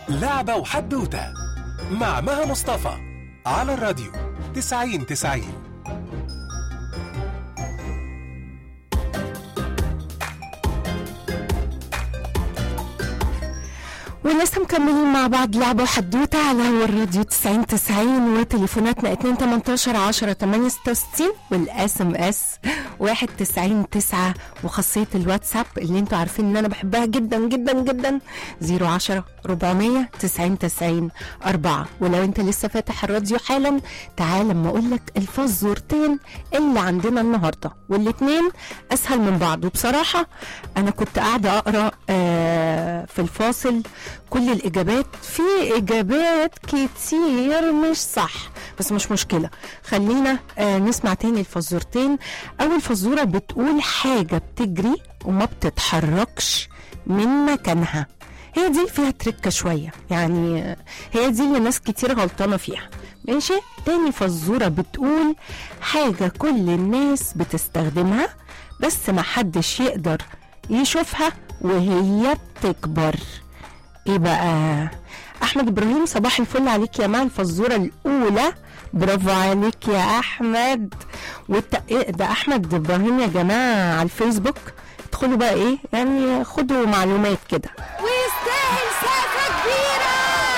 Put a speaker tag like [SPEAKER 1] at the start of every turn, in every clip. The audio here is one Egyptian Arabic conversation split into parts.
[SPEAKER 1] لعبة وحدوتة مع مها مصطفى على الراديو تسعين تسعين
[SPEAKER 2] ولسه مكملين مع بعض لعبة وحدوتة على هو الراديو 90 90 وتليفوناتنا 2 18 10 8 66 والاس ام اس 1 90 9 وخاصية الواتساب اللي انتوا عارفين ان انا بحبها جدا جدا جدا 010 400 90 90 4 ولو انت لسه فاتح الراديو حالا تعال اما اقول لك الفزورتين اللي عندنا النهارده والاتنين اسهل من بعض وبصراحة انا كنت قاعدة اقرا آه في الفاصل كل الاجابات في اجابات كتير مش صح بس مش مشكله خلينا آه نسمع تاني الفزورتين اول فزوره بتقول حاجه بتجري وما بتتحركش من مكانها هي دي فيها تركه شويه يعني آه، هي دي اللي ناس كتير غلطانه فيها ماشي تاني فزوره بتقول حاجه كل الناس بتستخدمها بس ما حدش يقدر يشوفها وهي بتكبر ايه بقى احمد ابراهيم صباح الفل عليك يا مع الفزوره الاولى برافو عليك يا احمد والت... إيه ده احمد ابراهيم يا جماعه على الفيسبوك ادخلوا بقى ايه يعني خدوا معلومات كده
[SPEAKER 3] ويستاهل سقفة كبيرة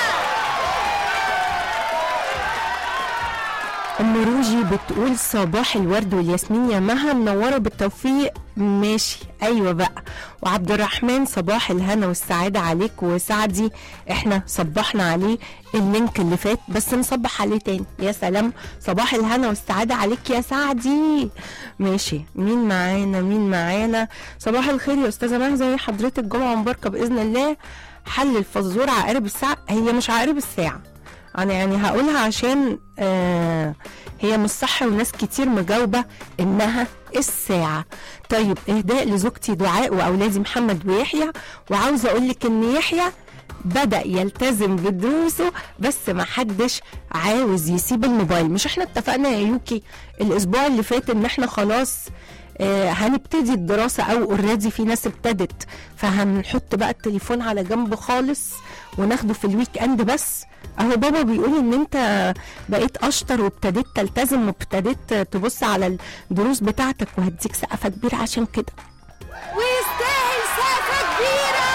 [SPEAKER 2] ام روجي بتقول صباح الورد والياسمين يا مها منوره بالتوفيق ماشي ايوه بقى وعبد الرحمن صباح الهنا والسعاده عليك وسعدي احنا صبحنا عليه اللينك اللي فات بس نصبح عليه تاني يا سلام صباح الهنا والسعاده عليك يا سعدي ماشي مين معانا مين معانا صباح الخير يا استاذه مها زي حضرتك جمعه مباركه باذن الله حل الفزور عقارب الساعه هي مش عقارب الساعه انا يعني هقولها عشان آه هي مش صح وناس كتير مجاوبه انها الساعه طيب اهداء لزوجتي دعاء واولادي محمد ويحيى وعاوزه اقول لك ان يحيى بدا يلتزم بدروسه بس ما حدش عاوز يسيب الموبايل مش احنا اتفقنا يا يوكي الاسبوع اللي فات ان احنا خلاص آه هنبتدي الدراسة أو اوريدي في ناس ابتدت فهنحط بقى التليفون على جنب خالص وناخده في الويك اند بس اهو بابا بيقول ان انت بقيت اشطر وابتديت تلتزم وابتديت تبص على الدروس بتاعتك وهديك سقفة كبيرة عشان كده
[SPEAKER 3] ويستاهل سقفة كبيرة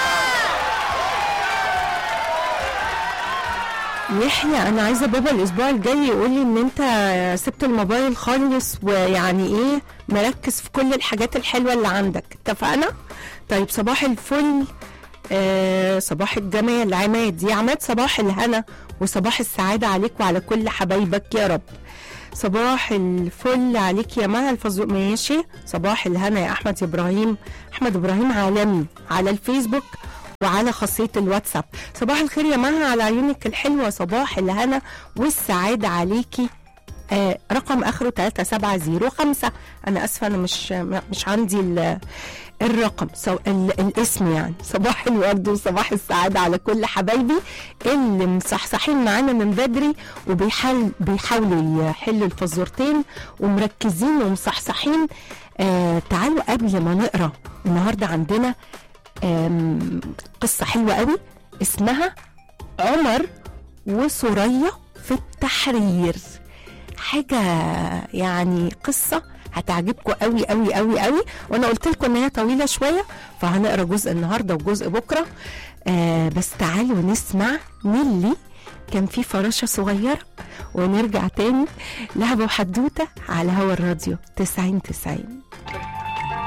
[SPEAKER 2] يحيى انا عايزه بابا الاسبوع الجاي يقول لي ان انت سبت الموبايل خالص ويعني ايه مركز في كل الحاجات الحلوه اللي عندك اتفقنا طيب صباح الفل آه صباح الجمال عماد يا عماد صباح الهنا وصباح السعاده عليك وعلى كل حبايبك يا رب صباح الفل عليك يا مها الفزو ماشي صباح الهنا يا احمد ابراهيم احمد ابراهيم عالمي على الفيسبوك وعلى خاصية الواتساب صباح الخير يا مها على عيونك الحلوة صباح الهنا والسعادة عليكي آه رقم اخره 3705 انا اسفه انا مش مش عندي ال- الرقم سو ال الاسم يعني صباح الورد وصباح السعاده على كل حبايبي اللي مصحصحين معانا من بدري وبيحل بيحاولوا يحلوا الفزورتين ومركزين ومصحصحين آه تعالوا قبل ما نقرا النهارده عندنا آم، قصه حلوه قوي اسمها عمر وسوريا في التحرير حاجه يعني قصه هتعجبكم قوي قوي قوي قوي وانا قلت لكم ان هي طويله شويه فهنقرا جزء النهارده وجزء بكره آه بس تعالوا نسمع نيلي كان في فراشه صغيره ونرجع تاني لعبه وحدوته على هوا الراديو 90 90